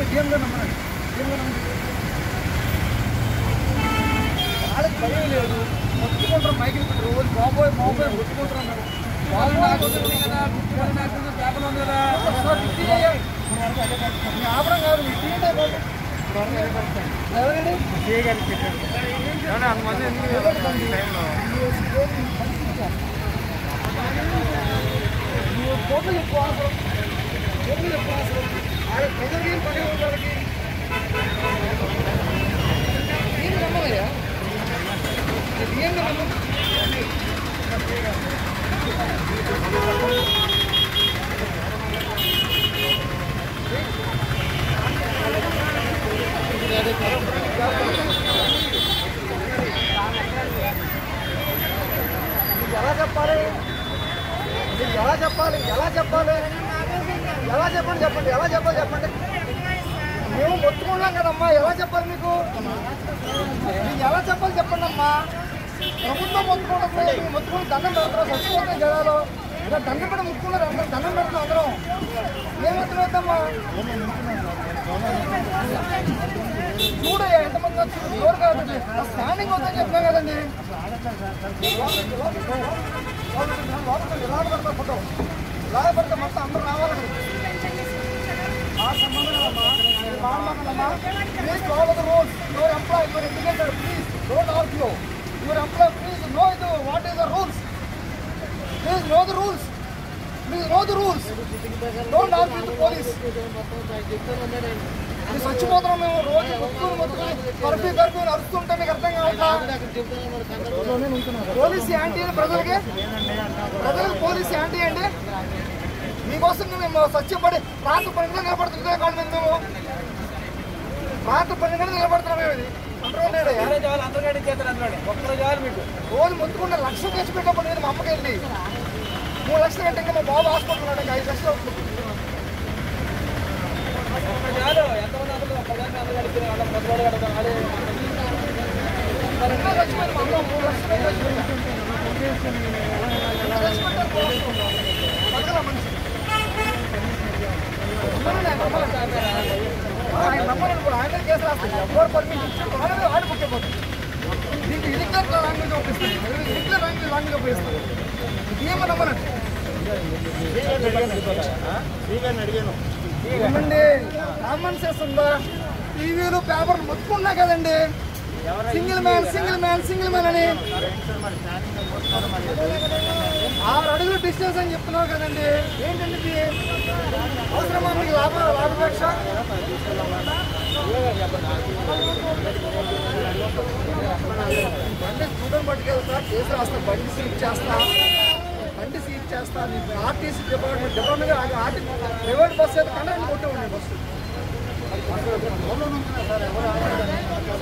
గేమ్గా నమ్మనండి గేమ్గా నమ్మండి వాళ్ళకి భయం లేదు మొత్తుకుంటారు మైకిల్ పెట్టి రోజు బాబోయ్ బాబోయ్ మొత్తుకుంటారు అన్నారు వాళ్ళు నాకు వదిలింది కదా వాళ్ళు నాకు వదిలింది పేపర్ ఉంది కదా ఒకసారి ఇట్టి చేయాలి. మీ ఆపడం కాదు మీ టీ అంటే బాబు. ఎవరండి నువ్వు కోట్లు ఎక్కువ అవసరం కోట్లు ఎక్కువ అవసరం వాళ్ళ ప్రజలకి ఏం పని ఉంది వాళ్ళకి ఏం నమ్మయ్యా ఇది ఏం నమ్మం ఇది ఎలా చెప్పాలి ఇది ఎలా చెప్పాలి ఎలా చెప్పాలి ఎలా చెప్పండి చెప్పండి ఎలా చెప్పాలి చెప్పండి మేము మొత్తుకున్నాం కదమ్మా ఎలా చెప్పాలి మీకు మీకు ఎలా చెప్పాలి చెప్పండి అమ్మా ప్రభుత్వం మొత్తుకుంటుంది మీరు మొత్తుకుని దండం పెడతారు చచ్చిపోతాం జనాలు ఇలా దండం పెట్టి ముట్టుకున్నారు అందరం దండం పెడుతున్నాం అందరం ఏం అర్థమవుతామ్మా చూడయ్యా ఎంతమంది వచ్చి చూడు కాదు స్టాండింగ్ అవుతుందని చెప్పినాం కదండి లాగబడతా ఫోటో లాగబడితే మొత్తం అందరూ రావాలండి ఆ సంబంధం అమ్మా మామమ్మా please follow the rules your employee your educated please don't argue your employee please know ఇది what is the rules please know the rules please know the rules don't argue the police ఇది చచ్చిపోతున్నాం మేము రోజు మొత్తుకుని మొత్తుకుని curfew curfew అని అరుస్తుంటే మీకు అర్థం కావట్లా police anti అని ప్రజలకి ప్రజలకు పోలీస్ యాంటీ అండి మీకోసం మేము సత్యపడి రాత్రి పన్నెండు గంటలు నిలబడుతుంటే కాదు మేము మేము రాత్రి పన్నెండు గంటలు నిలబడుతున్నాం మేము ఇది అంటారు రోజు మొత్తుకుంటే లక్షలు తెచ్చి పెట్టినప్పుడు నేను మా అమ్మకి వెళ్ళి మూడు లక్షలు కంటే ఇంకా మా బాబు హాస్పిటల్ ఉన్నాడు ఇంకా ఐదు లక్షలు అవుతుంది ఇంకా చచ్చిపోయింది మా అమ్మ మూడు లక్షలు చచ్చిపోయింది చచ్చిపోయింది పక్కన మనిషి ఆయన నమ్మలేదు కూడా ఆయన కేసు రాస్తుంది ఎవరు పర్మిషన్ ఇచ్చారు ఆయన ఆయన బుక్ అయిపోతుంది దీనికి ఇరిక్లర్ లాంగ్వేజ్ ఉపయోగిస్తుంది ఇరిక్లర్ లాంగ్వేజ్ లాంగ్వేజ్ ఉపయోగిస్తుంది ఏమో నమ్మనండి ఏమండి కామన్ సెన్స్ ఉందా టీవీలు పేపర్లు మొత్తుకున్నా కదండి single man single man single man అని ఆరు అడుగులు డిస్టెన్స్ అని చెప్తున్నారు కదండి ఏంటండి ఇది అవసరమా మీకు లాభ లాభాపేక్ష బండి స్టూడెంట్ పట్టుకెళ్తా కేసు రాస్తా బండి సీట్ చేస్తా బండి సీట్ చేస్తా నీకు RTC department department RT private bus అయితే కండక్టర్ కొట్టేవాడి బస్సు